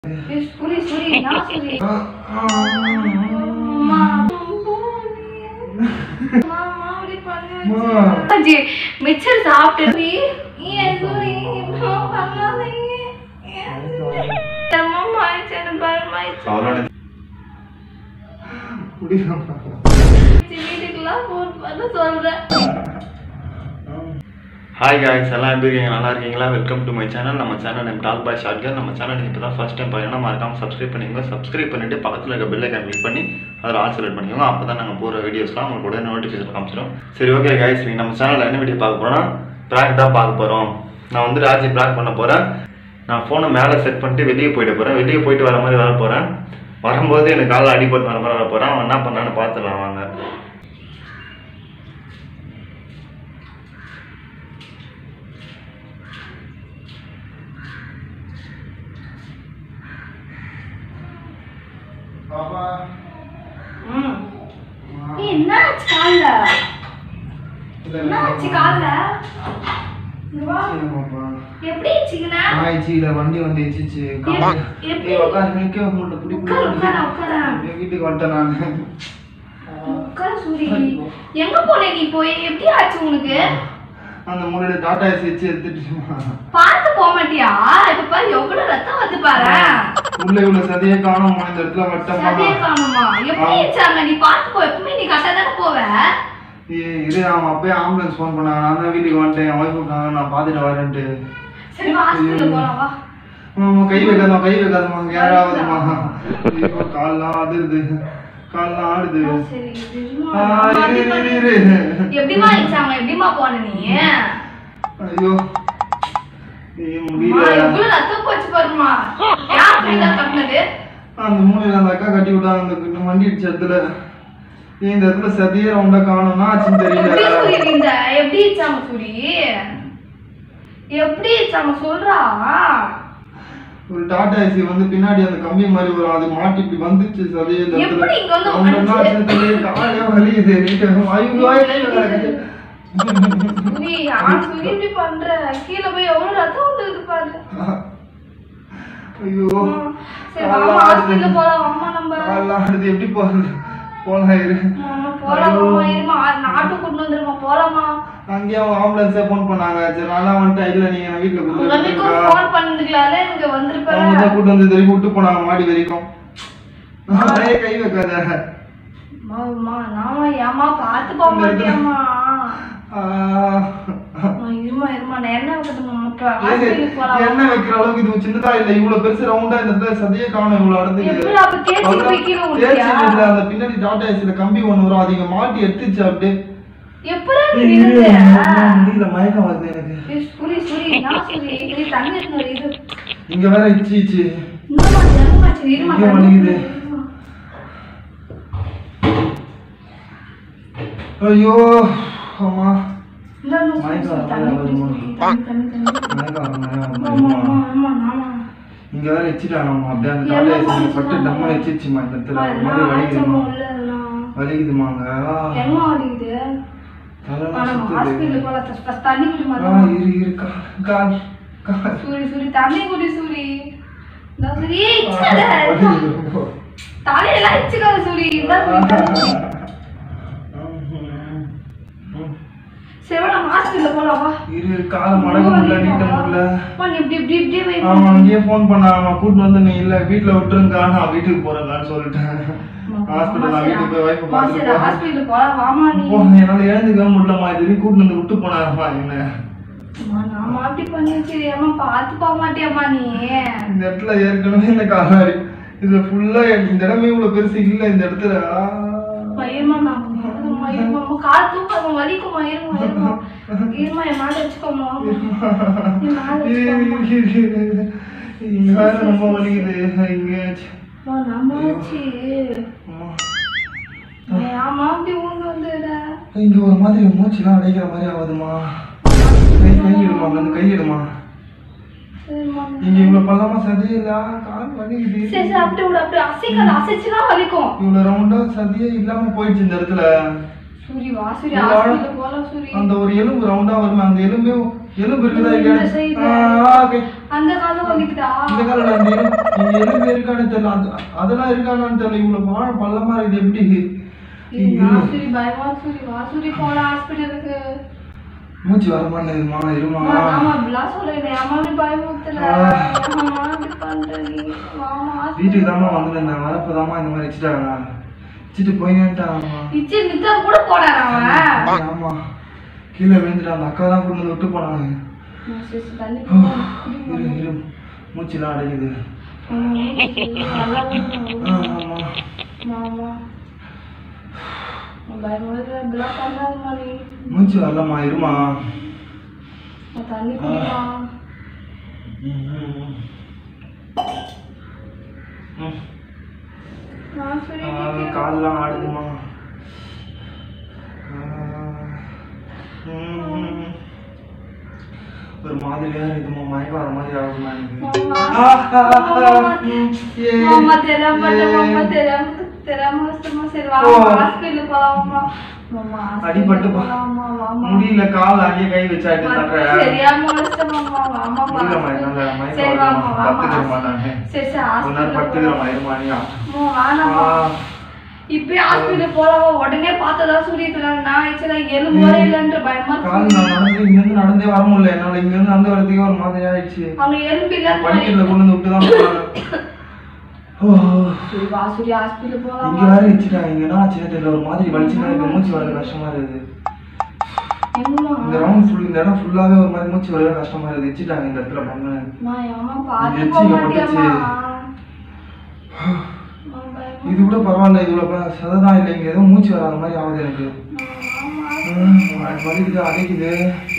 ஏய், சூரி சூரி நான் சூரி அம்மா. அம்மா, அம்மா, அப்படி பண்ணாதீங்க. ஜி, மிச்சர் சாப்பிட்டு ஏன் சூரி அம்மா, பண்ணாதீங்க. ஏன் சூரி? அம்மா, ஆயிடுச்சு, எனக்கு பயமாயிடுச்சு. அவளோட வீட்டுக்கெல்லாம் ஃபோன் பண்ண சொல்றேன் ஹாய் காய்ஸ் எல்லாம் எப்படி இருக்கீங்க நல்லா இருக்கீங்களா வெல்கம் டு மை சேனல் நம்ம சேனல் நேம் டால் பாய் ஷார்ட்கர் நம்ம சேனல் நீங்கள் இப்போ தான் ஃபஸ்ட் டைம் பார்த்தீங்கன்னா மறக்காம சப்ஸ்கிரைப் பண்ணிக்கோங்க சப்ஸ்கிரைப் பண்ணிட்டு பக்கத்தில் இருக்க பெல் ஐக்கான் கிளிக் பண்ணி அதில் ஆல் செலக்ட் பண்ணிக்கோங்க அப்போ தான் நாங்கள் போகிற வீடியோஸ்லாம் உங்களுக்கு உடனே நோட்டிஃபிகேஷன் காமிச்சிடும் சரி ஓகே காய்ஸ் நீங்கள் நம்ம சேனலில் என்ன வீடியோ பார்க்க போகிறோம்னா ப்ராங்க் தான் பார்க்க போகிறோம் நான் வந்து ராஜி ப்ராங்க் பண்ண போகிறேன் நான் ஃபோனை மேலே செட் பண்ணிட்டு வெளியே போயிட்டு போகிறேன் வெளியே போயிட்டு வர மாதிரி வர போகிறேன் வரும்போது எனக்கு காலில் அடிபட்டு வர மாதிரி வர போகிறேன் அவன் என்ன பண்ணான்னு பார்த்துடலாம் வாங்க பாப்பா ம். ஏய், என்னாச்சு கால்ல என்னாச்சு கால்ல இங்க வா. எப்படி வச்சுக்கின ஆயிடுச்சு வண்டி வந்து இச்சிச்சு எப்- எப்படி? உட்காந்து நிக்க முடியல பிடி உட்காரு, உட்காரு, உட்காரு. என் வீட்டுக்கு வந்துட்டேன் நான் உட்காரு சூரி எங்க போன நீ போய் எப்படி ஆச்சு உனக்கு அந்த மூலையில டாடா ஏசி வச்சு எடுத்துட்டு பார்த்து போக மாட்டியா இப்ப பாரு எவ்வளவு ரத்தம் வந்து பாரு உள்ள இவ்வளவு சதையே காணுமா இந்த இடத்துல வட்டமா சதையே காணுமா எப்படி இருச்சாங்க நீ பார்த்து போ எப்பவுமே நீ கரெக்டா தானே போவ ஏய், இரு அவன் அப்பயே ஆம்புலன்ஸ் ஃபோன் பண்ணாங்க நான் தான் வீட்டுக்கு வந்துட்டேன் என் ஒய்ஃப் இருக்காங்க நான் பார்த்துட்டு வரேன்ட்டு சரி வா ஹாஸ்பிட்டல் போலாம் வா ஆமா, கை வைக்காதமா கை வைக்காதமா யாராவதுமா ஐயோ, கால்லாம் அதிருது கால்லாம் ஆடுது ஆ, சரி இதுமா. ஆ, இரு, இரு, இரு, இரு. எப்படிமா இருச்சாங்க எப்படிமா போன நீ ஐயோ ஏய், அம்மா, முடியல எவ்வளவு ரத்தம் போச்சு பாருமா யார் கையில கட்டினது அந்த மூலையில அந்த அக்கா கட்டி விட்டாங்க அந்த இந்த வண்டி இடிச்ச இடத்துல ஏய், இந்த இடத்துல சதியே ரவுண்டா காணும்னா ஆச்சுன்னு எப்படி தெரியல சூரி இந்த எப்படி இருச்சாங்க சூரி எப்படி இருச்சாங்க சொல்றா ஒரு டாடா ஏசி வந்து பின்னாடி அந்த கம்பி மாதிரி வரும் அது மாட்டி இப்படி வந்துச்சு சதியே இந்த எப்படி இங்க வந்து இடத்துல ரொம்ப உட்காந்துச்சு? நாச்சு தெரியல, காலே வலிக்குது வீட்டு ஐயோ கை வைக்காத. சூரி யார் சூரி இப்படி பண்ற கீழே போய் எவ்வளவு ரத்தம் வந்துருக்கு பாரு ஐயோ சரி வாமா ஹாஸ்பிட்டல் போலாம் அம்மா நம்ம கால்லாம் ஆடுது எப்படி போறது போலாம் இரு அம்மா, போலாம் அம்மா இருமா நாட்டு கொண்டு வந்துருமா போலாமா அங்கேயே அவங்க ஆம்புலன்ஸே ஃபோன் பண்ணாங்க சரி நல்லா வந்துட்டேன் இல்ல நீங்க நான் வீட்டுல உங்க கொண்டு அன்னைக்கு வந்து ஒரு ஃபோன் பண்ணிருக்கலாம்ல இங்க வந்திருப்பாரு அவங்க தான் கூட்டு வந்து திரும்பி விட்டு போனாங்க மாடி வரைக்கும் நிறைய கை வைக்காத அம்மா அம்மா நாம ஏமா பார்த்து போக மாட்டியாம்மா ஆஹ். அம்மா, இருமா இருமா நான் என்ன வைக்கட்டுமா மட்டும் ஏது, ஹாஸ்பிட்டலுக்கு போலாம் எண்ணெய் வைக்கிற அளவுக்கு இது சின்னதா இல்ல இவ்வளவு பெருசு ரவுண்டா இந்த இடத்துல சதையே காணும் இவ்வளவு இடத்துக்கு எப்படி அப்ப தேய்ச்சி போய் கீழே தேய்ச்சி விட்டியா இல்ல அந்த பின்னாடி டாடா ஏசில கம்பி ஒண்ணு வரும் அது இங்க மாட்டி எடுத்துச்சு அப்படியே எப்படா நீ ஏய், இரு, இருந்த அம்மா, முடியல மயக்கம் வருது எனக்கு ஏய், சூரி சூரி நான் சூரி இது தண்ணி எடுத்து வரு, இது இங்க வேற இச்சி இச்சி என்னம்மா ஜனமாச்சு இருமா எங்கேயோ தண்ணி வலிக்குது. இருமா. ஐயோ அம்மா இந்தா, இந்தா, சூரி, மயக்கம் சூரி, வர தண்ணி மாதிரி குடி, வருமா? சூரி, தண்ணி தண்ணி தண்ணி மயக்கம் வர மயக்கம் ஆமா வருமா? ஆமா ஆமா ஆமா இங்க வேற இச்சிட்டாங்கம்மா அப்படியே அந்த ஏம்மா டாடா ஏசி பட்டு வலிக்குதும்மா? டம்மா இச்சிச்சுமா இந்த இடத்துல ஒரு அதெல்லாம் மாதிரி ஆச்சரியமா வலிக்குதுமா உள்ள அதெல்லாம். வலிக்குதுமாங்க எங்க வலிக்குது தலைலாம் ஆனா சுத்துது ஹாஸ்பிட்டல் போல ஃபர்ஸ்ட் தண்ணி குடி ஆ, மாதிரி இரு இரு கால் கால் கால் சூரி சூரி தண்ணி குடி சூரி இந்த சூரி ஏய், இச்சுக்காத. வலிக்குது ரொம்ப. தலையெல்லாம் இச்சுக்காத சூரி இந்த சூரி தண்ணி குடி. சரி வா, நம்ம ஹாஸ்பிட்டல் போலாம் வா இரு இரு காலை மடக்க முடியல நீட்ட முடியல அம்மா, நீ இப்படி இப்படி இப்படியே வை. ஆமா அங்கேயே ஃபோன் பண்ணாங்க கூட்டு வந்து நீ இல்ல வீட்டுல விட்டுருங்கக்கா நான் வீட்டுக்கு போறேன்டான்னு சொல்லிட்டேன் ஹாஸ்பிட்டல் நான் வீட்டுக்கு போய் வைஃப் அம்மா, சரி, பார்த்துட்டு போறேன். ஹாஸ்பிட்டல் போலாம் வாமா நீ போ, என்னால எழுந்துக்க முடியலம்மா இது கூட்டு வந்து விட்டு போனாருமா என்ன அம்மா, நாம அப்படி பண்ணிச்சு ஏமா பார்த்து போக மாட்டியாம்மா நீ இந்த இடத்துல ஏற்கனவே இந்த காலாரி இது ஃபுல்லா இந்த இடமே இவ்வளவு பெருசு இல்ல இந்த இடத்துல ஆ. மயிருமா நான் இருமா இருமா அம்மா, கால் தூக்கம் வலிக்குமா இருமா இருமா இருமா என் மேல வச்சுக்கோமா என் மேல இரு, வச்சுக்கோமா இரு, இரு, இரு. இங்க வேற ரொம்ப வலிக்குது இங்க அம்மா, நம்மாச்சு அம்மா. ஆமா அப்படி ஊந்து வந்துட இங்க ஒரு மாதிரி மூச்சுலாம் அடைக்கிற மாதிரி ஆகுதுமா கை கையிடுமா வந்து கையிடுமா சரிம்மா இங்க இவ்வளவு பள்ளமா சதியே இல்ல கால் வலிக்குது சரி சரி அப்படி விட அப்படி அசைக்காத அசைச்சுதான் வலிக்கும் இவ்வளவு ரவுண்டா சதியே இல்லாம போயிடுச்சு இந்த இடத்துல சூரி வா சூரி இல்ல. ஹாஸ்பிட்டல் போலாம் சூரி அந்த ஒரு எலும்பு ரவுண்டா வருமே அந்த எலும்பே எலும்பு இருக்குதா இந்த இல்லையா side. ஆ, okay. அந்த காலம் வந்துக்குதா இந்த காலம் அந்த எலும்பு இந்த எலும்பு இருக்கான்னு தெரியல அது அதெல்லாம் இருக்கானான்னு தெரியல இவ்வளவு வாழ பள்ளமா இருக்குது எப்படி ஏய், வா சூரி பயமா சூரி வா சூரி போலாம் ஹாஸ்பிட்டலுக்கு மூச்சு வர மாட்டேங்குதுமா இருமா ஆமா இப்படிலாம் சொல்றேன் அம்மா அப்படி பயமுறுத்தல ஆ. அம்மா இப்படி பண்ற நீ வாமா வீட்டுக்கு தாம்மா வந்திருந்தேன் வரப்பதாம்மா இந்த மாதிரி வச்சுட்டாங்க வச்சுட்டு போயிட்டாங்கம்மா இச்சி நித்தா கூட போனான் அவன் ஆமா கீழே விழுந்துட்டு அந்த அக்கா தான் கொண்டு வந்து விட்டு போனாங்க நான் சரி, சரி, தண்ணி ஓ, குடி. இரு இரு மூச்சுலாம் அடைக்குது ஆமா, நல்லா ஊத்து. ஆ, ஆமா ஆமா பயமுறுத்தல இப்படிலாம் பண்ணாதம்மா நீ மூச்சு வரலம்மா இருமா நான் தண்ணி குடிமா ம், ம், ம். ம். நான் சரி ஆ, கால்லாம் ஆடுதுமா ஆ, ம், ம். ஒரு மாதிரியா இருக்குமா மயக்கம் வர மாதிரி ஆகுமா எனக்கு ஆ, ஆ, ஆ, ம், ஏ, மாமா தெரியாம ஏ. மாமா தெரியாம தெரியாம சும்மா சரி வா ஓ. ஹாஸ்பிட்டல் போலாமா மாமா அடிபட்டு ஹாஸ்பிட்டல் பா. போலாமா வாமா முடியல கால் அங்கேயே கை வச்சாட்டு தட்டுறேன் தெரியாம வச்சிட்டோம்மா வாமா முடியலம்மா என்னால சரி மயக்கம் வாமா வருதும்மா. வாமா படுத்துக்கிறேம்மா நானு. சரி சரி ஒரு நேரம் ஹாஸ்பிட்டல் படுத்துக்கிறேம்மா இருமா நீ வேணாமா இப்பயே ஹாஸ்பிட்டல் போலாமா உடனே பார்த்ததா சொல்லிக்கலாம் நான் ஆக்சுவலா எலும்பு வர இல்லைன்ற பயமா கால் நான் நடந்து இங்க இருந்து நடந்தே வர முடியல என்னால இங்க இருந்து நடந்து வரதுக்கே ஒரு மாதிரி ஆயிடுச்சு அவங்க எலும்பு இல்லைன்னு படிக்கட்டுல கொண்டு வந்து விட்டு தான் போனாங்க ஓ, சரி வா சரி ஹாஸ்பிட்டல் இங்க போலாமா வேற வச்சுட்டாங்க இங்க என்ன ஆச்சுன்னு தெரியல ஒரு மாதிரி வலிச்சுனா இருக்கு மூச்சு வரது கஷ்டமா இருக்குது எங்கம்மா இந்த ரவுண்ட் ஃபுல் இந்த இடம் ஃபுல்லாவே ஒரு மாதிரி மூச்சு வரவே கஷ்டமா இருக்குது வச்சுட்டாங்க இந்த இடத்துல பண்ணு நான் ஏமா இது பார்த்து எச்சி போக இங்க மாட்டியாம்மா இது கூட பரவாயில்ல இது கூட சததான் இல்லை இங்க ஏதோ மூச்சு வராத மாதிரி ஆகுது எனக்கு ம், அது வலிக்குது அடைக்குது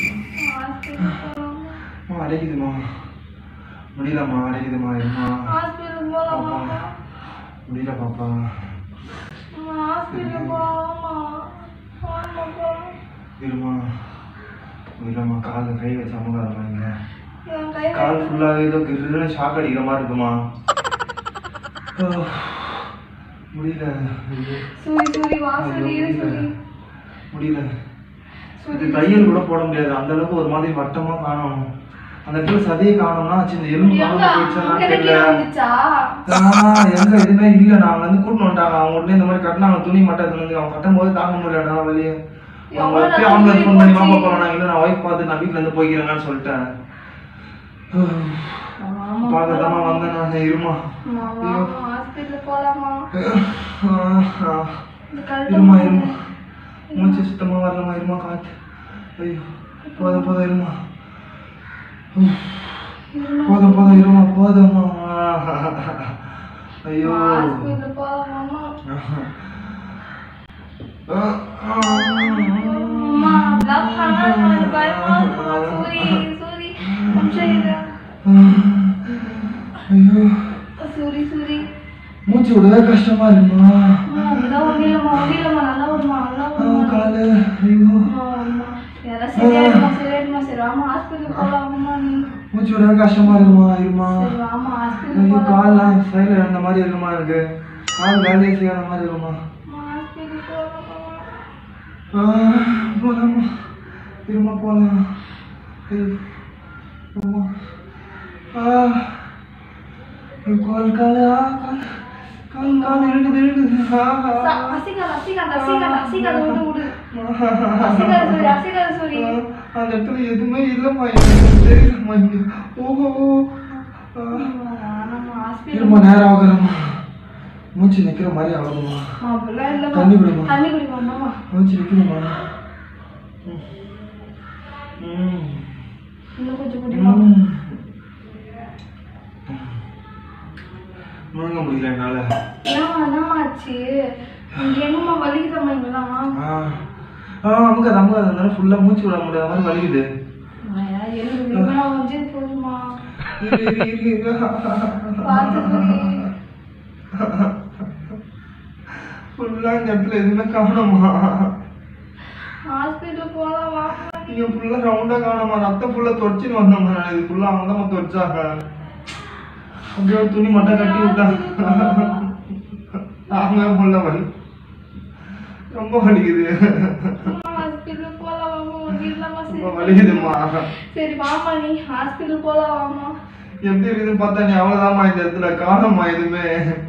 அம்மா, அடைக்குதுமா முடியலம்மா அடைக்குதுமா இருமா ஹாஸ்பிட்டல் போலாமா முடியல பாப்பா ஹாஸ்பிட்டல் போலாமா வாமா போலாம் இருமா இல்லம்மா காலில் கை வச்சு அமுகாதம்மா இங்க என் கை கால் ஃபுல்லாகவே ஏதோ கிருன்னு ஷாக் அடிக்கிற மாதிரி இருக்குமா ஓ, முடியல ஐயோ, சூரி சூரி வா ஐயோ, சூரி இரு முடியல சூரி முடியல இது தையல் கூட போட முடியாது அந்த அளவுக்கு ஒரு மாதிரி வட்டமா காணும் அந்த இடத்துல சதையை காணோம்னா இந்த எலும்பு எங்க காணாம போயிடுச்சான்னு அங்க தெரியல கீழே வந்துச்சா ஆ, எங்க எதுவுமே இல்ல நாங்க வந்து கூட்டிட்டு வந்துட்டாங்க அவங்க உடனே இந்த மாதிரி கட்டினாங்க துணி மட்டும் எடுத்துட்டு வந்து அவங்க கட்டும் போது தாங்க முடியல என்னால வெளியே அவங்க எவ்வளவு எப்பயும் நாள் அவங்க துணி ஃபோன் பண்ணி போச்சு? வாங்க போறேன் நான் இல்ல நான் ஒய்ஃப் பார்த்து நான் வீட்ல இருந்து போய்க்கிறேங்கன்னு சொல்லிட்டேன் ஆமா பார்க்கதாமா வந்தேன் நான் இருமா மாமா ஹாஸ்பிட்டல் போலாமா ஆ, ஆ. இந்த கழுத்து இருமா இருமா மூச்சு சுத்தமா வரலமா இருமா காத்து ஐயோ போதும் போதும் இருமா போதும் போதும் இருமா போதுமா ஐயோ ஹாஸ்பிட்டல் போலாமா அம்மா அதெல்லாம் பண்ணாதம்மா, எனக்கு பயமா இருக்குமா சூரி சூரி கொஞ்சம் இரு. ஐயோ சூரி சூரி மூச்சு விடவே கஷ்டமா இருக்குமா அம்மா, அதெல்லாம் ஒண்ணும் இல்லம்மா, ஒண்ணும் இல்லம்மா, நல்லா வருமா, நல்லா ஆ, வருமா. காலு ஐயோ அம்மா, அம்மா, இதெல்லாம் சரியாயிடுமா, சரியாயிடுமா, சரி வாம்மா, ஹாஸ்பிட்டல் போலாமா நீ. மூச்சு விடவே கஷ்டமா இருக்குமா இருமா சரி வாம்மா, ஹாஸ்பிட்டல் ஐயோ போலாம். கால்லாம் சைடில் இருந்த மாதிரி இருக்குமா எனக்கு கால் வேலையே செய்யாத மாதிரி இருக்குமா அம்மா, ஹாஸ்பிட்டல் போலாமா. ஆ, போலாமா இருமா போலாம் ஐயோ, அம்மா. ஆ, ஐயோ, கால் கால் ஆ, கால் கால் கால் இருக்குது இருக்குது ஆ, ஆ. ச- அசிக்காத, அசிக்காத, அசிக்காத, அசிக்காத, விடு, விடு. அசிக்காத சூரி, அசிக்காத சூரி. ஆ, அந்த இடத்துல எதுவுமே இல்லைம்மா எனக்கு தெரியலம்மா இங்க ஓஹோ ஆ. வேணாம்மா, ஹாஸ்பிட்டல் இருமா நேரம் ஆகுறம்மா மூச்சு நிக்கிற மாதிரி ஆகுதுமா அம்மா, அப்படிலாம் இல்லம்மா. தண்ணி குடிமா. தண்ணி குடிமா, அம்மா. மூச்சு நிக்குதுமா ம். ம். இன்னும் கொஞ்சம் குடிமா. ம். முழுங்க முடியல என்னால ஏம்மா, என்னம்மா ஆச்சு? இங்க எங்கம்மா வலிக்குதம்மா இங்கெல்லாம்? ஆ ஆ அமுக்காது அமுக்காது அந்த ஃபுல்லா மூச்சு விட முடியாத மாதிரி வலிக்குது ஐயா, எனக்கு விமலா வந்து போதுமா இரு, இரு, இரு, இரு. பார்த்து சூரி. ஃபுல்லா இந்த இடத்துல எதுவுமே காணுமா ஹாஸ்பிட்டல் போலாம் வா இங்க ஃபுல்லா ரவுண்டா காணுமா ரத்தம் ஃபுல்லா தொடச்சின்னு வந்தோம்மா நான் இது ஃபுல்லா அவங்க தான் தொடச்சாங்க அப்படியே ஒரு துணி மட்டும் கட்டி விட்டாங்க தாங்க ஃபுல்லா வலி ரொம்ப வலிக்குது ஹாஸ்பிட்டல் போலாம் வாமா ஒன்றும் இல்லாம ரொம்ப சரி வலிக்குதும்மா சரி வாமா நீ ஹாஸ்பிட்டல் போலாம் வாமா எப்படி இருக்குதுன்னு பார்த்தா நீ அவ்வளவுதாம்மா இந்த இடத்துல காணம்மா எதுவுமே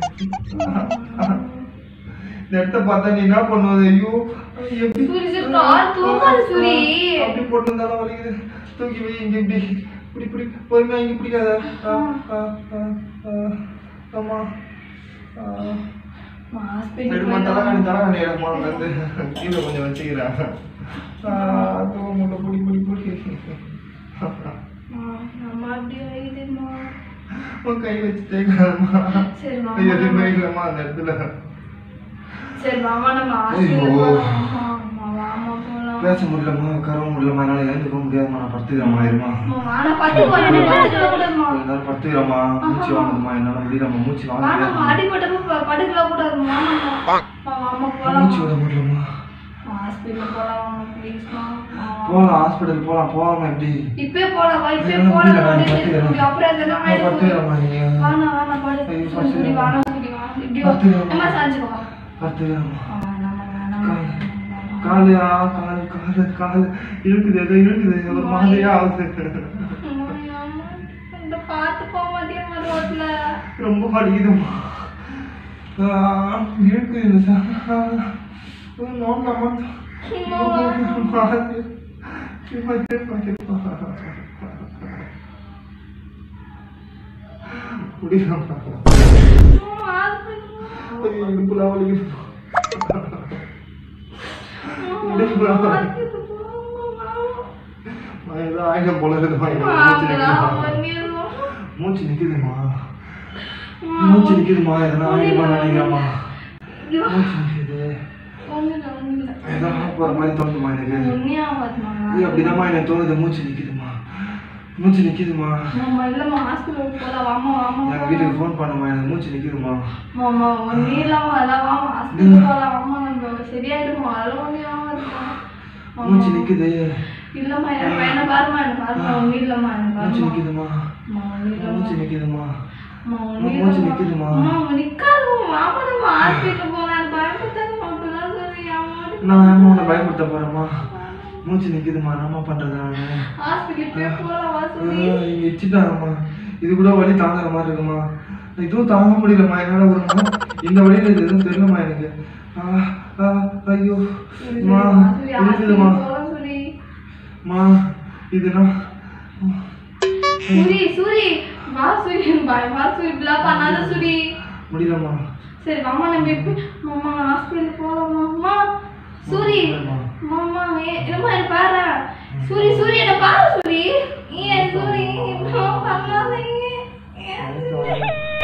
இந்த இடத்த பார்த்தா நீ என்ன பண்ணுவது ஐயோ எப்படி சூரி சரி கால் தூக்காது சூரி அப்படி போட்டு இருந்தாலும் வலிக்குது தூக்கி வை இங்க இப்படி இப்படி இப்படி பொறுமையா இங்க பிடிக்காத ஆ, ஆ, ஆ, ஆ. ஆமா ஆ. ஹாஸ்பிட்டல் எடுமா தலைகாணி தலைகாணி எடுமா வந்து கீழே கொஞ்சம் வச்சுக்கிறேன் ஆ, தூக்க முட்டை புடி புடி புடி அம்மா அப்படி ஆயிடுமா உன் கை வச்சு தேய்க்காதம்மா சரி எதுவுமே வாமா இல்லைம்மா அந்த இடத்துல சரி வாமா நம்ம ஹாஸ்பிட்டல் ஐயோ. போலாம் வாமா வாமா போலாம் பேச முடியலம்மா உட்கார முடியலம்மா என்னால் எழுந்துக்க முடியாதும்மா நான் படுத்துக்கிறேம்மா இருமா வானா பத்து போறேன் பத்துக்கல கூடாதுமா என்னால் படுத்துக்கிறேம்மா மூச்சு வாங்குதும்மா என்னால் முடியலம்மா மூச்சு வாங்க வாமா முடியாதும்மா. அடிபட்டப்ப படுக்கல கூடாதுமா வாமா போலாம் மூச்சு விட முடியலம்மா ஹாஸ்பிட்டல் போலாம் வாமா ப்ளீஸ்மா போகலாம் ஹாஸ்பிட்டல் போகலாம் போகாம எப்படி இப்பே போலாம் வா இப்பே என்னால போலாம் முடியல, நான் படுத்துக்கிறேன். அப்புறம் எதனா நான் ஆயிடும் படுத்துக்கிறேம்மா நீங்க வானா வானா படு ஐயோ, சுடி படுத்துக்கிறேன். வானா சுடி வானா இப்படி வா படுத்துக்கிறேன். அம்மா சாஞ்சுக்கோ வா படுத்துக்கிறேம்மா வேணாம்மா, வேணாம்மா. காலு ஆ காலு காலு காலு இருக்குது ஏதோ இருக்குது ஒரு மாதிரியா ஆகுது அம்மா, அம்மா, இந்த பார்த்து போக மாட்டேம்மா ரோட்ல ரொம்ப வலிக்குதும்மா ஆ, இருக்குது இந்த சா நோண்டாமா சும்மா வாமா. முடியலம்மா அம்மா, ஹாஸ்பிட்டல் ஐயோ, இடுப்புலாம் வலிக்குது அம்மா, ஹாஸ்பிட்டல் போலாமா? நான் ஏதோ ஆயுதம் போல இருக்குதும்மா எனக்கு அம்மா, மூச்சு நிக்குதும்மா. பண்ணிடுவோம். மூச்சு நிக்குதுமா மூச்சு நிக்குதுமா எதனா ஆயிடுமா நினைக்கிறேம்மா ஐயோ, மூச்சு நிக்குது ஒண்ணுல்ல, ஒண்ணுல்ல. ஏதோ போற மாதிரி தோணுதுமா எனக்கு ஒண்ணே ஆகாதும்மா. ஐயோ, அப்படிதாம்மா எனக்கு தோணுது மூச்சு நிக்குதுமா மூச்சு நிக்குதுமா அம்மா, இல்லம்மா, ஹாஸ்பிட்டலுக்கு போலாம். வாம்மா, வாம்மா, எங்க வாம்மா. வீட்டுக்கு ஃபோன் பண்ணுமா எனக்கு மூச்சு நிக்குதுமா மாமா, ஒண்ணே இல்லாம அதெல்லாம் வாம்மா, ஹாஸ்பிட்டலுக்கு போலாம். வாம்மா, நம்ம சரியாயிடுமா, அதெல்லாம் ஒண்ணே ஆகாதும்மா. மாமா. மூச்சு நிக்குது இல்லம்மா, எனக்கு என்ன பாரும்மா, எனக்கு பாரும்மா, ஒண்ணும் இல்லம்மா, எனக்கு மூச்சு பாரும்மா. நிக்குதுமா அம்மா, ஒண்ணும் இல்லம்மா. மூச்சு நிக்குதுமா அம்மா, ஒண்ணும் மூச்சு இல்லம்மா. நிக்குதுமா. அம்மா, அவங்க நிக்காதும்மா. வாம்மா, நம்ம ஹாஸ்பிட்டலுக்கு போலாம். எனக்கு பயப்படுத்தாதம்மா, அப்படிலாம் சொல்லி, அம்மா. நான் ஏம்மா உன்னை பயப்படுத்த போறேம்மா மூச்சு நிக்குதுமா என்னம்மா பண்றது நானு ஹாஸ்பிட்டலுக்கு போலாம், வா ஆ, சொல்லி. இங்க வச்சுட்டாங்கம்மா இது கூட வலி தாங்குற மாதிரி இருக்குமா இதுவும் தாங்க முடியலம்மா என்னால ஒரு நாள் இந்த வழியில இது எதுவும் தெரியலம்மா எனக்கு ஆ, ஆ, ஐயோ அம்மா சொல்லி, இருக்குதுமா ஹாஸ்பிட்டலுக்கு போலாம் சொல்லி. அம்மா இதுனா சூரி சூரி வா சூரி பய- வா சூரி இப்படிலாம் பண்ணாத சூரி முடியலம்மா சரி மாமா நம்ம இப்ப மாமா ஹாஸ்பிட்டல் போலாமா அம்மா சூரி முடியலம்மா. மாமா ஏ என்னம்மா என்ன பாரு சூரி சூரி என்ன பாரு சூரி ஏன் சூரி இப்படிலாம் பண்ணாதீங்க ஏன் சூரி?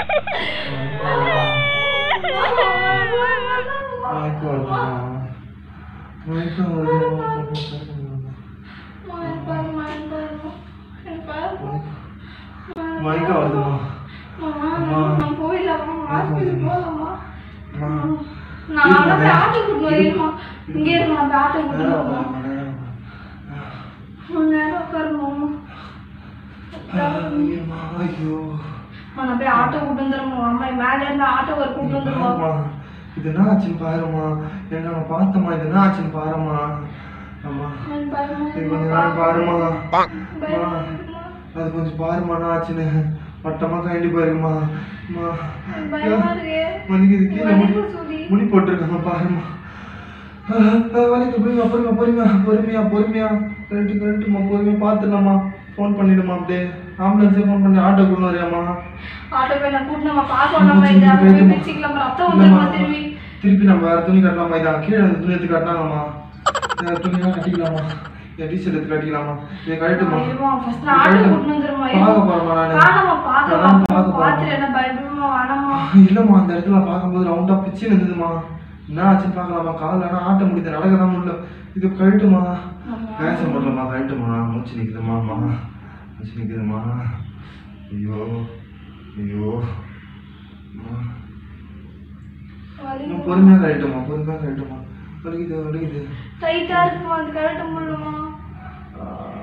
மயக்கம் வருதும்மா மயக்கம் வருதும்மா அம்மா, என்ன பாரும்மா, என்ன பாரும்மா. என்ன பாரும்மா. மயக்கம் வருதும்மா மாமா, அம்மா. நான் போயிடலாமா ஹாஸ்பிட்டல் போலாமா அம்மா நான் அப்படியே ஆட்டோ கூட்டு வரேன்மா இங்கே இருமா அப்படியே ஆட்டோ கூட்டு நேரா வரமா வாம்மா, நேரா வா. கொஞ்ச நேரம் உட்காருமா ஐயோம்மா, ஐயோ நான் அப்படியே ஆட்டோ கூட்டு வந்துடுமா அம்மா மேலே இருந்து ஆட்டோ ஒரு கூட்டு வந்துடுமா பாரும்மா, இது என்ன ஆச்சுன்னு பாரும்மா என்ன நான் பார்த்தம்மா இது என்ன ஆச்சுன்னு பாரும்மா அம்மா எனக்கு பயமா இது இருக்குமா. கொஞ்ச நேரம் பாரும்மா பயமா அம்மா, இருக்குமா. அது கொஞ்சம் பாரும்மா என்ன ஆச்சுன்னு பட்டமா கண்டி பாருங்கம்மா அம்மா எனக்கு பயமா இருக்கு வலிக்குது கீழே முடி வலிக்கும் சூரி. முடி போட்டிருக்காங்க பாரும்மா ஆ, ஆ, வலிக்கு பொறுமையா பொறுமையா பொறுமையா பொறுமையா பொறுமையா கரெக்டு கரெக்டுமா பொறுமையா பார்த்துடலாமா ஃபோன் பண்ணிடுமா அப்படியே ஆம்புலன்ஸே ஃபோன் பண்ணி ஆட்டோ கொண்டு வரையாம்மா ஆட்டோ போய் நான் கூட்டு நம்ம பார்க்கலாமா இது அங்க போய் வச்சுக்கலாம் ரத்தம் வந்துருமா திரும்பி திருப்பி நம்ம வேற துணி கட்டலாமா இதான் கீழே அந்த துணி எடுத்து கட்டினாங்கம்மா வேற துணியெல்லாம் கட்டிக்கலாமா என் டிஷர்ட் எடுத்து கட்டிக்கலாமா இதை கழட்டுமா இருமா, first நான் ஆட்டோ கூட்டு வந்துருமா பார்க்க போறேம்மா நானு காணாம பார்க்க அதான் பார்க்க போறேன். பார்த்துட்டு என்ன பயப்படுமா வேணாமா இல்லம்மா அந்த இடத்துல பார்க்கும்போது ரவுண்டா பிச்சு இருந்ததுமா என்ன ஆச்சுன்னு பார்க்கலாமா காலில் ஆனால் ஆட்ட முடியுது நடக்க தான் முடியல இது கழட்டுமா பேச முடியலம்மா கழட்டுமா மூச்சு நிற்குதுமா அம்மா மூச்சு நிற்குதுமா ஐயோ ஐயோ அம்மா. அம்மா, பொறுமையா கழட்டுமா பொறுமையா கழட்டுமா வலிக்குது வலிக்குது டைட்டா இருக்குமா அது கழட்ட முடியலமா ஆ.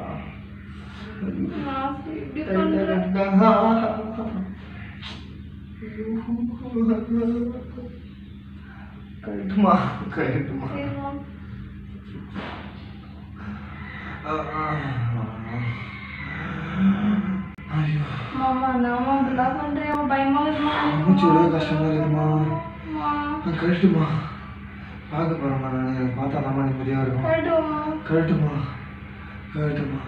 நான் இப்படி டைட்டா பண்றேன் கட்டுக்கா. கழட்டுமா கழட்டுமா சரிம்மா. ஐயோ மாமா நான் அப்படிலாம் பண்றேன் பயமா இருக்குமா மூச்சு விடவே கஷ்டமா இருக்குமா அம்மா, நான் கழட்டுமா பார்க்க போறேம்மா நான் எனக்கு பார்த்தா நம்ம நிம்மதியா இருக்கும் கழட்டுவோமா? கழட்டுமா கழட்டுமா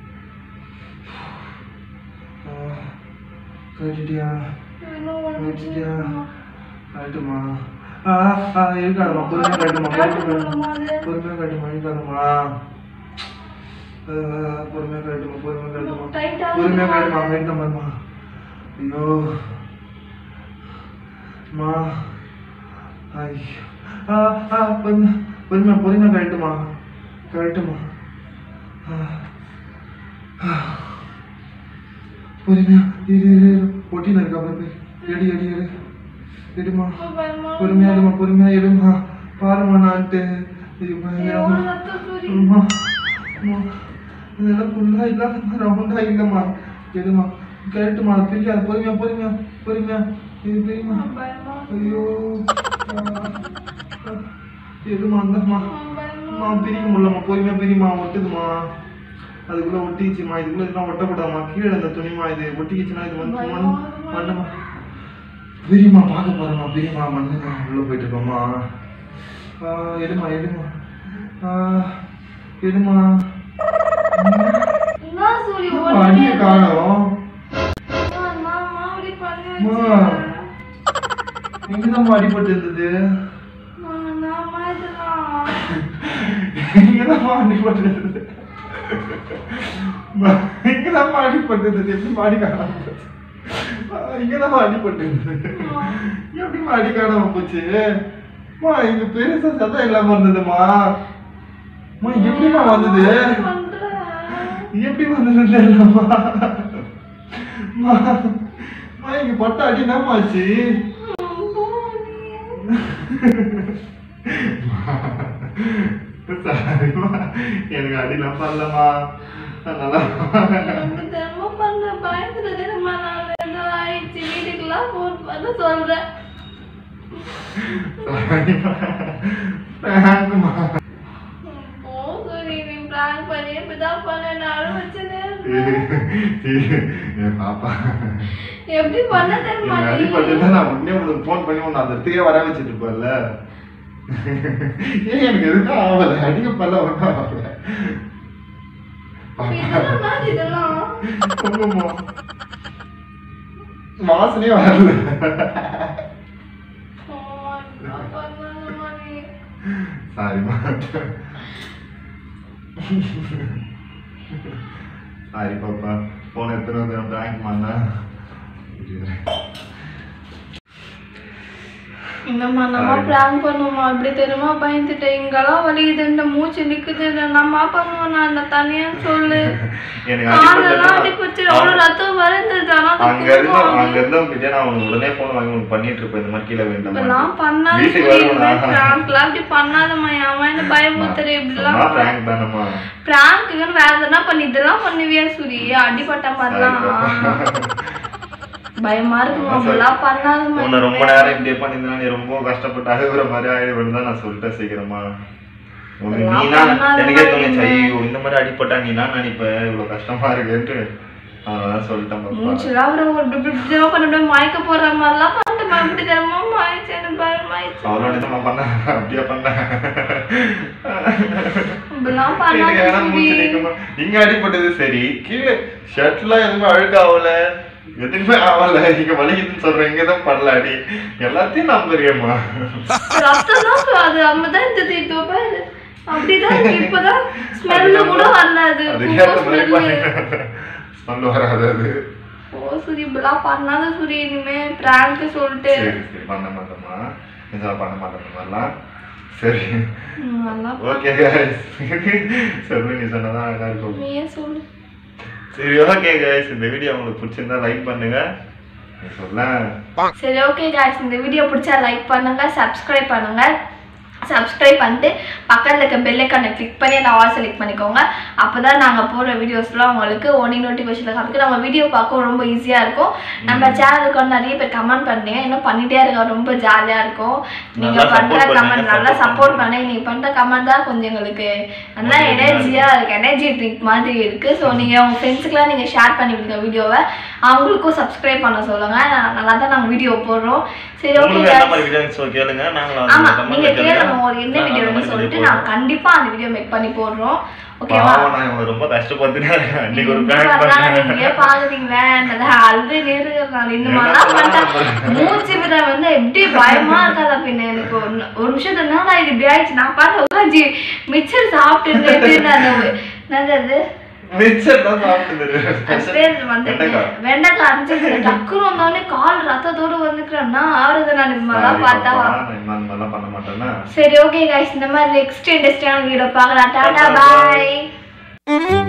ஆ, கழட்டிட்டியா இன்னும் ஒரு கழட்டிட்டியா நிமிஷம். கழட்டுமா ஆ ஆ இருக்காதம்மா பொறுமையா கழட்டுமா பொறுமையா கழட்டுமா அது? பொறுமையா கழட்டுமா இருக்காதம்மா ஆ, பொறுமையா கழட்டுமா பொறுமையா கழட்டுமா Tight ஆ பொறுமையா இருக்குமா? கழட்டுமா கழட்டுமா பாருமா ஐயோ மா ஐயோ ஆ ஆ பொறுமையா பொறுமையா பொறுமையா கழட்டுமா கழட்டுமா ஆ ஆ. பொறுமையா இரு இரு இரு ஒட்டின இருக்கா பாரு எடி எடி எடு எடுமா பயமா பொறுமையா எடுமா பொறுமையா எடுமா பாருமா நான்ட்டு ஐயோ, பயங்கரமா. எவ்வளவு ரத்தம் சூரி. அம்மா, அம்மா, இதெல்லாம் ஃபுல்லா இல்லாம ரவுண்டா இல்லம்மா எடுமா கரெக்டுமா பிரிக்காது பொறுமையா பொறுமையா பொறுமையா இது பிரிமா பயமா ஐயோ ஆ, ஆ, எடுமா அந்தம்மா பயமா அம்மா பிரிக்க முடியலம்மா பொறுமையா பிரிமா ஒட்டுதுமா அதுக்குள்ள ஒட்டிச்சுமா இதுக்குள்ள இதெல்லாம் ஒட்டக்கூடாதுமா கீழே இந்த துணிமா இது ஒட்டிக்கிச்சுன்னா இது வந்து மண் மண்ணுமா பிரிமா பார்க்க போறேம்மா பிரிமா மண்ணுமா உள்ள போயிட்டு இருக்கோம்மா ஆ, எடுமா எடுமா ஆ, எடுமா என்ன சூரி என்னம்மா, அடியை காணோம் மாமா அப்படி பண்ணி அம்மா. வச்சிருக்கேன். எங்கதாம்மா அடிபட்டு இருந்தது மாமா, நாமா இதெல்லாம். எங்கதாம்மா அடிபட்டு இருந்தது அம்மா, எங்கதாம்மா அடிபட்டு இருந்தது எப்படி மாடி காணாம போச்சு ஆ, இங்கதாம்மா அடிபட்டு இருந்தது எப்படிம்மா அடி காணாம போச்சு அம்மா இங்க பெருசா சத்தம் இல்லாம இருந்ததுமா அம்மா எப்படிம்மா வந்தது என்ன பண்ற? எப்படி வந்தது தெரியலம்மா அம்மா அம்மா, இங்க பட்ட அடி என்னம்மா ஆச்சு ம், போடி. சாரிம்மா எனக்கு அடிலாம் பண்ணலம்மா நல்லா எனக்கு தெரியாம பண்ண பயத்துல தெரியுமா நான் ஏதோ ஆயிடுச்சு வீட்டுக்கெல்லாம் ஃபோன் பண்ண சொல்றேன் சாரிம்மா பிராங்க்மா போ சூரி நீ பிராங்க் பண்ணி இப்படிதான் பண்ண நானும் வச்சதே என் பாப்பா எப்படி பண்ண தெரியுமா எனக்கு நீ? அடிபட்டுருந்தா நான் உடனே உங்களுக்கு ஃபோன் பண்ணி உன்னை அந்த இடத்துக்கே வர வச்சுட்டு இருப்பேன்ல ஏன் எனக்கு எதுவும் ஆகல அடிக்கப்படல ஒன்றும் ஆகல இதெல்லாம் என்னது இதெல்லாம் குங்குமம் வாசனையே வரல ஓ, என்ன பண்ணாதம்மா நீ? சாரிம்மா சாரி பாப்பா போன எத்தனை வந்து பிராங்க் பண்ணா என்னம்மா நம்ம Sorry. பிராங்க் பண்ணுவோமா இப்படி தெரியுமா பயந்துட்டேன் இங்கெல்லாம் வலிக்குது இந்த மூச்சு நிக்குது நம்ம பண்ணுவோம் நான் அந்த தனியா சொல்லு எனக்கு காலெல்லாம் அடிபட்டு அடிபட்டு அவ்வளவு ரத்தம் வருந்தது ஆனா அது அங்க இருந்து தூக்கம் அங்க இருந்தவங்க நான் உனக்கு உடனே போன் வாங்கி உனக்கு பண்ணிட்டு இருப்பேன் இந்த மாதிரி கீழே வேண்டாம் இப்பெல்லாம் பண்ணாத வீட்டுக்கு வருவேன் பிராங்க்லாம் அப்படி பண்ணாதம்மா அவன் என்ன பயமுத்துற இப்படிலாம் பிராங்க் தானம்மா பிராங்க்குன்னு வேற எதனா பண்ணி இதெல்லாம் பண்ணுவியா சூரி அடிபட்ட மாதிரிலாம் பயமா இருக்குமா அப்படிலாம் பண்ணாதம்மா உன்னை ரொம்ப நேரம் இப்படியே பண்ணியிருந்தா நீ ரொம்ப கஷ்டப்பட்டு அழுகுற மாதிரி ஆயிடுவேன் தான் நான் சொல்லிட்டேன் சீக்கிரமா உனக்கு அதெல்லாம் நீனா பண்ணாத எனக்கே மாதிரி தோணுச்சு இல்லை. ஐயோ இந்த மாதிரி அடிப்பட்டா நீனா நினைப்ப இவ்வளவு கஷ்டமா இருக்குன்ட்டு அதனால சொல்லிட்டேன் பாப்பா மூச்சுலாம் ஒரு ஒரு இப்படி இப்படி இப்படி பண்ண முடியாது மயக்க போடுற மாதிரிலாம் பண்ணிட்டு அப்படி தெரியுமா மாயிடுச்சு எனக்கு பயமாயிடுச்சு அவ்வளோ நிஜமா பண்ண அப்படியே பண்ண இப்படிலாம் எனக்கு வேணா பண்ணாத மூச்சு நிக்குமா இங்க அடிப்பட்டது சரி கீழே ஷர்ட்லாம் எதுவுமே அழுக்காவல எதுவுமே ஆகல இங்க வலிக்குதுன்னு சொல்றேன் இங்கதான் படல அடி எல்லாத்தையும் நம்புறியம்மா ரத்தம் தான் அது அம்மதான் இந்த தீட்டு பாரு அப்படிதான் இருக்கு. இப்பதான் ஸ்மெல்லு கூட வரல அது அதுக்கேற்ற மாதிரி ஸ்மெல்லு ஸ்மெல் வராது அது ஓ சூரி இப்படிலாம் பண்ணாத சூரி இனிமே பிராங்க் சொல்லிட்டு சரி சரி பண்ண மாட்டோமா நிஜமா பண்ண மாட்டோம் இந்த மாதிரிலாம் சரி ம், நல்லா ஓகே சொல்லு நீ சொன்னதான் அழகா இருக்கும் நீயே சொல்லு சரி ஓகே கைஸ் இந்த வீடியோ உங்களுக்கு பிடிச்சிருந்தா லைக் பண்ணுங்க நீ சொல்ல சரி ஓகே guys இந்த வீடியோ பிடிச்சா லைக் பண்ணுங்க சப்ஸ்கிரைப் பண்ணுங்க சப்ஸ்கிரைப் பண்ணிட்டு பக்கத்தில் இருக்க பெல் ஐக்கானை கிளிக் பண்ணி அந்த ஆல் செலக்ட் பண்ணிக்கோங்க அப்போ தான் நாங்கள் போடுற வீடியோஸ்லாம் உங்களுக்கு ஒனி நோட்டிஃபிகேஷனில் காமிக்கும் நம்ம வீடியோ பார்க்க ரொம்ப ஈஸியாக இருக்கும் நம்ம சேனலுக்கு வந்து நிறைய பேர் கமெண்ட் பண்ணுறீங்க இன்னும் பண்ணிகிட்டே இருக்க ரொம்ப ஜாலியாக இருக்கும் நீங்கள் நல்லா பண்ணுற support கமெண்ட் பண்ணுங்க, நல்லா support சப்போர்ட் பண்ணி நீங்கள் பண்ணுற கமெண்ட் தான் கொஞ்சம் எங்களுக்கு நல்லா Motivate-ஆ எனர்ஜியாக இருக்குது எனர்ஜி ட்ரிங்க் மாதிரி இருக்குது ஸோ நீங்கள் உங்கள் ஃப்ரெண்ட்ஸுக்குலாம் நீங்கள் ஷேர் பண்ணி விடுங்க வீடியோவை அவங்களுக்கும் சப்ஸ்கிரைப் பண்ண சொல்லுங்கள் நல்லா தான் நாங்கள் வீடியோ போடுறோம் சரி ஓகே உங்களுக்கு என்ன மாதிரி வீடியோ கேளுங்க நாங்களும் ஆமா அந்த நீங்க comment கேளுங்க கேளுங்க. உங்களுக்கு என்ன நாங்க அந்த வீடியோன்னு மாதிரி சொல்லிட்டு video நான் கண்டிப்பா அந்த வீடியோ மேக் பண்ணி போடுறோம் ஓகேவா பாவம், நான் இவங்களை ரொம்ப கஷ்டப்பட்டுட்டே இருக்கேன். இன்னைக்கு ஒரு prank நீங்களே பண்ணேன். பாக்குறீங்களே அழுது நேருங்க இந்த என்ன மாதிரிலாம் பண்ணலாம் பண்ணிட்டா மூச்சு விட வந்து எப்படி பயமா இருக்காதா பின்ன எனக்கு ஒரு ந- ஒரு நிமிஷம் என்னடா இது இப்படி ஆயிடுச்சு நான் பாட்டு உட்காந்து மிச்சர் சாப்பிட்டு நான் என்னது மிச்சர் தான் சாப்பிட்டுது. அது பேர் வந்து வெண்டைக்காய். வெண்டைக்காய் அரைச்சு டக்குன்னு வந்தோடனே கால் ரத்தத்தோட வந்துக்கிறேன்னா ஆறுது நான் இது மாதிரிலாம் Sorry பார்த்தா பாப்பா, நான் இந்த மாதிரிலாம் பண்ண மாட்டேன்னா சரி ஓகே கைஸ் இந்த மாதிரி நெக்ஸ்ட் இன்ட்ரெஸ்டிங்கான வீடியோ பார்க்கலாம் டாடா Bye, bye. பாய்